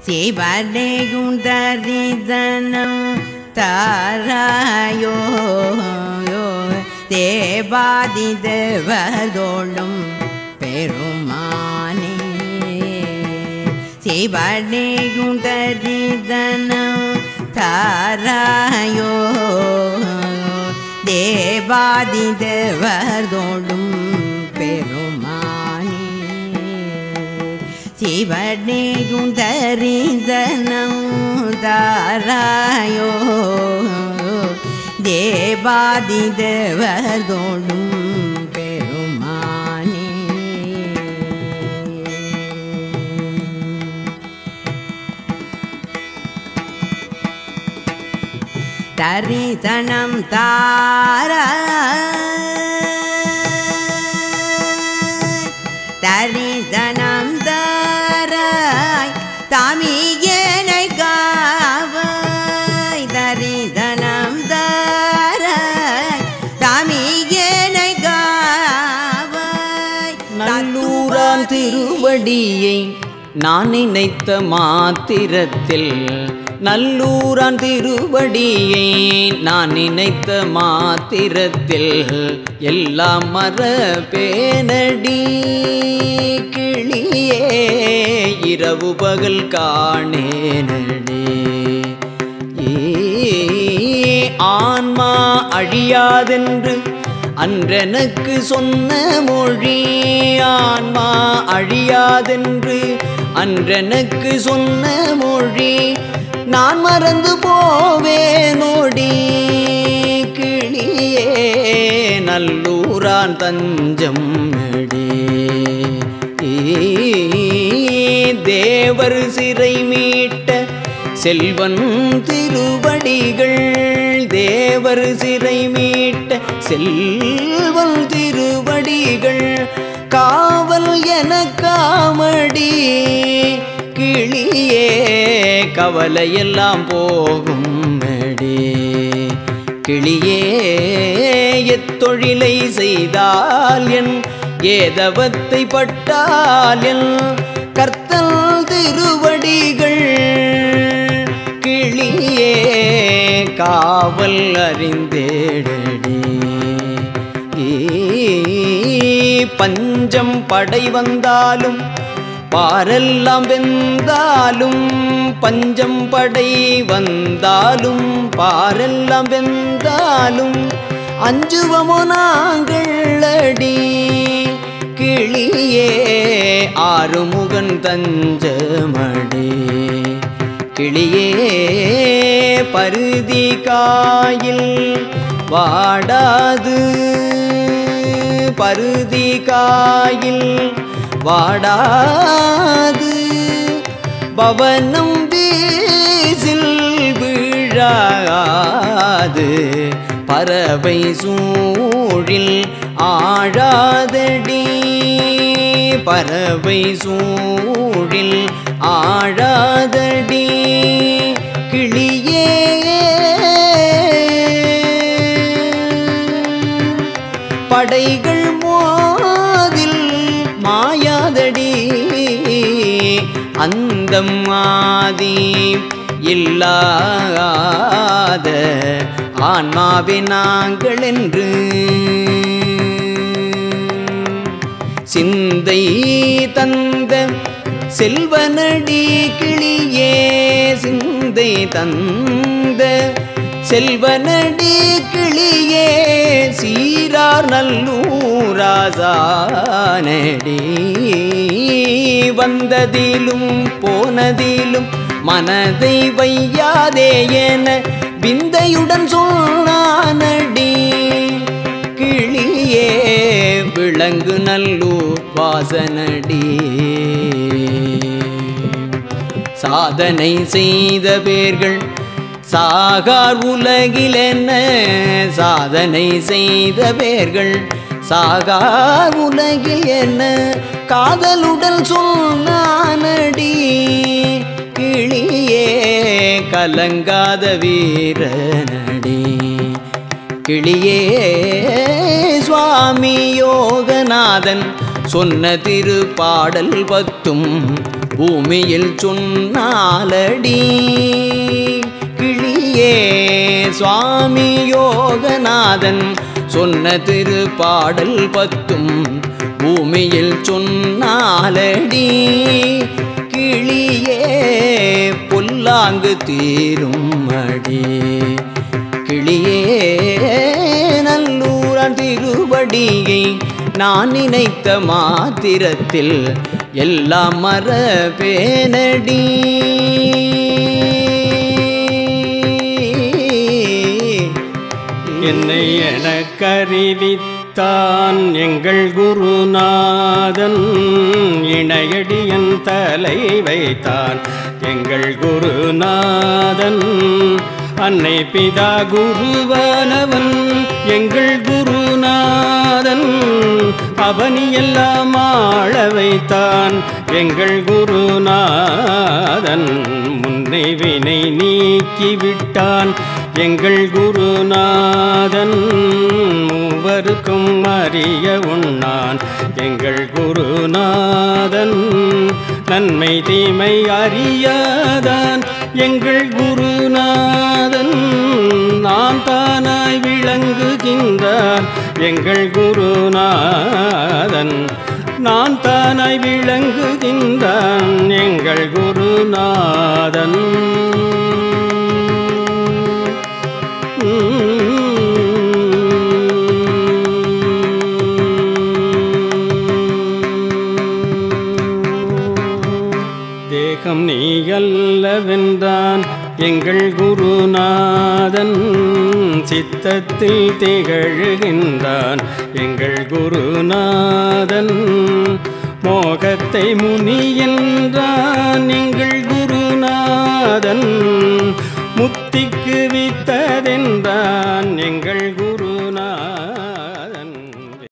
சிவனையும் தரிதனம் தாராயோ தேவாதி தேவதோளும் பெருமானே சிவனையும் தரிதனம் தாராயோ தேவாதி தேவதோளும் பெருமானே சிவனேயும் தரிதனம் தாராயோ தேவாதி தேவதோடும் பெருமானே தரிசனம் தார தரிசனம் தாராய் தமியனை காவாய் தரிசனம் தாராய் தமியனை காவாய் நல்லூரான் திருவடியை நான் நினைத்த மாத்திரத்தில் நல்லூரான் திருவடியை நான் நினைத்த மாத்திரத்தில் எல்லாம் மரபேனடி கிளியே இரவு பகல் காணேனடி ஏ ஆன்மா அழியாதென்று அன்றெனக்கு சொன்ன மொழி ஆன்மா அழியாதென்று அன்றெனக்கு சொன்ன மொழி நான் மறந்து போவேனோடி கிளியே நல்லூரான் தஞ்சம் அடி தேவர் சிறை மீட்ட செல்வன் திருவடிகள் தேவர் சிறை மீட்ட செல்வன் திருவடிகள் காவல் என காமடி கிளியே கவலையெல்லாம் போகும் மடி கிளியே எத்தொழிலை செய்தால் என் ஏதவத்தை பட்டால் என் கர்த்தல் திருவடிகள் கிளியே காவல் அறிந்தேடடி பஞ்சம் படை வந்தாலும் பாரெல்லாம் வெந்தாலும் பஞ்சம் படை வந்தாலும் பாரெல்லாம் வெந்தாலும் அஞ்சுவமோ நாங்கள் அடி கிளியே ஆறுமுகன் தஞ்சமடி கிளியே பருதி காயில் வாடாது பருதி காயில் வாடாது பவனம் வீசில் வீழாது பறவை சூழில் ஆழாதடி பறவை சூழில் ஆழாதடி கிளியே படைகள் மோதில் மாயாதடி அந்தம் ஆதி இல்லாத ஆன்மாவே நாங்கள் என்று சிந்தை தந்த செல்வனடி கிளியே சிந்தை தந்த செல்வனடி கிளியே சீரார் நல்லூராசானடி வந்ததிலும் போனதிலும் மனதை வையாதே என விந்தையுடன் சொன்னானடி கிளியே விளங்கு நல்லூர் வாசனடி சாதனை செய்த பேர்கள் சாகார் உலகில் என்ன சாதனை செய்த பேர்கள் சாகார் உலகில் என்ன காதலுடன் சொன்னானடி கிளியே கலங்காத வீரனடி கிளியே சுவாமி யோகநாதன் சொன்ன திருப்பாடல் பத்தும் பூமியில் சொன்னாலடி கிளியே சுவாமி யோகநாதன் சொன்ன திருப்பாடல் பத்தும் பூமியில் சொன்னாலடி கிளியே பொல்லாங்கு தீரும் அடி கிளியே நல்லூரான் திருவடியை நான் நினைத்த மாத்திரத்தில் எல்லாம் மரபேனடி என்னை எனக்கறிவித்தான் எங்கள் குருநாதன் இணையடியன் தலை வைத்தான் எங்கள் குருநாதன் அன்னை பிதா குருவானவன் எங்கள் குருநாதன் அவனியெல்லாம் ஆள வைத்தான் எங்கள் குருநாதன் முன்னை வினை நீக்கிவிட்டான் எங்கள் குருநாதன் மூவருக்கும் அறிய உண்ணான் எங்கள் குருநாதன் நன்மை தீமை அறியாதான் எங்கள் குருநாதன் நான் தானாய் விளங்குகின்றான் எங்கள் குருநாதன் நான் தானாய் விளங்குகின்றான் எங்கள் குருநாதன் தேகம் நீ அல்லவென்றான் எங்கள் குருநாதன் சித்தத்தில் திகழ்கின்றான் எங்கள் குருநாதன் மோகத்தை முனி என்றான் எங்கள் குருநாதன் முத்திக்கு வித்ததென்றான் எங்கள் குரு